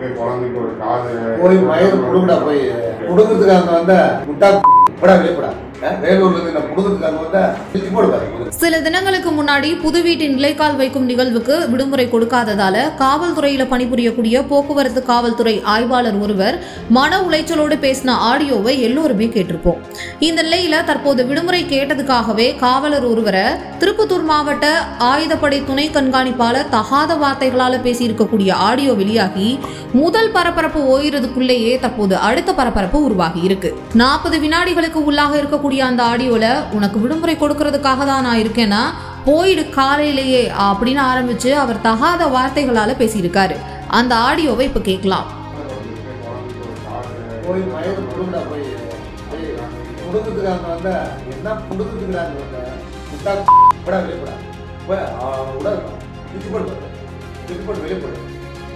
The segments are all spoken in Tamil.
போய் குழந்தைக்கு ஒரு காது போய் வயது புடுங்கடா போய் புடுங்கிறதுக்கு அங்க வந்த முட்டா படா வெளிப்படா வேலூர்ல இருந்து நான் புடுங்கிறதுக்கு அங்க வந்த பிரிச்சு போடு பாரு சில தினங்களுக்கு முன்னாடி புது வீட்டின் நிலைக்கால் வைக்கும் நிகழ்வுக்கு விடுமுறை கொடுக்காததால காவல்துறையில பணிபுரியக்கூடிய போக்குவரத்து காவல்துறை ஆய்வாளர் ஒருவர் மன உளைச்சலோடு பேசின ஆடியோவை எல்லோருமே கேட்டிருப்போம் இந்த நிலையில தற்போது விடுமுறை கேட்டதுக்காகவே காவலர் ஒருவரை திருப்பத்தூர் மாவட்ட ஆயுதப்படை துணை கண்காணிப்பாளர் தகாத வார்த்தைகளால பேசியிருக்கக்கூடிய ஆடியோ வெளியாகி முதல் பரபரப்பு ஓயிறதுக்குள்ளேயே தற்போது அடுத்த பரபரப்பு உருவாகி இருக்கு நாற்பது வினாடிகளுக்கு உள்ளாக இருக்கக்கூடிய அந்த ஆடியோல உனக்கு விடுமுறை கொடுக்கறதுக்காக தான் நான் இருக்கேன்னா போயிடு காலையிலேயே அப்படின்னு ஆரம்பிச்சு அவர் தகாத வார்த்தைகளால பேசியிருக்காரு அந்த ஆடியோவை இப்ப கேட்கலாம் போய் வயது புடுங்கடா போய் புடுங்கிறதுக்கு அங்க வந்த என்ன புடுங்கிறதுக்கு அங்க வந்த முட்டா படா வெளிப்படா போய் விட பிரிச்சு போடு பாரு பிரிச்சு போடு வெளியே போடு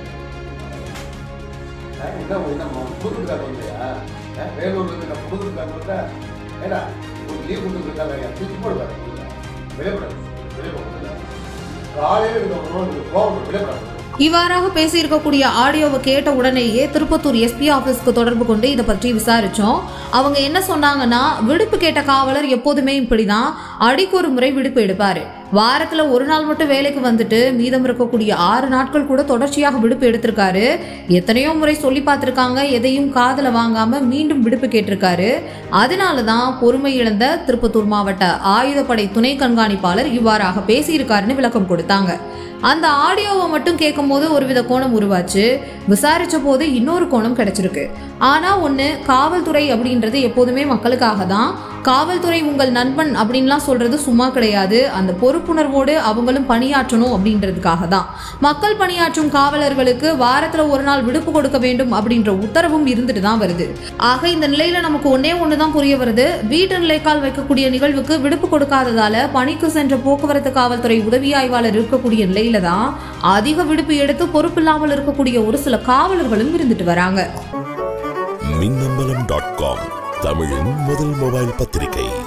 ஆ, என்ன என்ன புடுங்கிறதுக்கு அங்க வந்தியா ஆ, வேலூர்ல இருந்து நான் புடுங்கிறதுக்கு அங்க வந்த ஏடா ஒரு லீவ் கொடுத்துருக்காங்க பிரிச்சு போடு பாரு வெளியே போடு வெளியே போடு காலையில் இருக்க கோவம் வெளியே போடாது இவ்வாறாக பேசியிருக்கக்கூடிய ஆடியோவை கேட்ட உடனேயே திருப்பத்தூர் எஸ்பி ஆஃபீஸ்க்கு தொடர்பு கொண்டு இதை பற்றி விசாரிச்சோம் அவங்க என்ன சொன்னாங்கன்னா விடுப்பு கேட்ட காவலர் எப்போதுமே இப்படிதான் அடிக்கு ஒரு முறை விடுப்பு எடுப்பாரு வாரத்துல ஒரு நாள் மட்டும் வேலைக்கு வந்துட்டு மீதம் இருக்கக்கூடிய ஆறு நாட்கள் கூட தொடர்ச்சியாக விடுப்பு எடுத்திருக்காரு எத்தனையோ முறை சொல்லி பார்த்திருக்காங்க எதையும் காதுல வாங்காம மீண்டும் விடுப்பு கேட்டிருக்காரு அதனால தான் பொறுமை இழந்த திருப்பத்தூர் மாவட்ட ஆயுதப்படை துணை கண்காணிப்பாளர் இவ்வாறாக பேசியிருக்காருன்னு விளக்கம் கொடுத்தாங்க அந்த ஆடியோவை மட்டும் கேட்கும்போது ஒருவித கோணம் உருவாச்சு விசாரிச்ச போது இன்னொரு கோணம் கிடைச்சிருக்கு ஆனா ஒண்ணு காவல்துறை அப்படின்றது எப்போதுமே மக்களுக்காக தான் காவல்துறை உங்கள் நண்பன் அப்படின்லாம் சொல்றது சும்மா கிடையாது அந்த பொறுப்புணர்வோடு அவங்களும் பணியாற்றணும் அப்படின்றதுக்காக தான் மக்கள் பணியாற்றும் காவலர்களுக்கு வாரத்துல ஒரு நாள் விடுப்பு கொடுக்க வேண்டும் அப்படின்ற உத்தரவும் இருந்துட்டு தான் வருது ஆக இந்த நிலையில நமக்கு ஒன்னே ஒன்று தான் புரிய வருது வீட்டு நிலைக்கால் வைக்கக்கூடிய நிகழ்வுக்கு விடுப்பு கொடுக்காததால பணிக்கு சென்ற போக்குவரத்து காவல்துறை உதவி ஆய்வாளர் இருக்கக்கூடிய நிலையில தான் அதிக விடுப்பு எடுத்து பொறுப்பில்லாமல் இருக்கக்கூடிய ஒரு சில காவலர்களும் இருந்துட்டு வராங்க மின்னம்பலம் டாட் காம் தமிழின் முதல் மொபைல் பத்திரிகை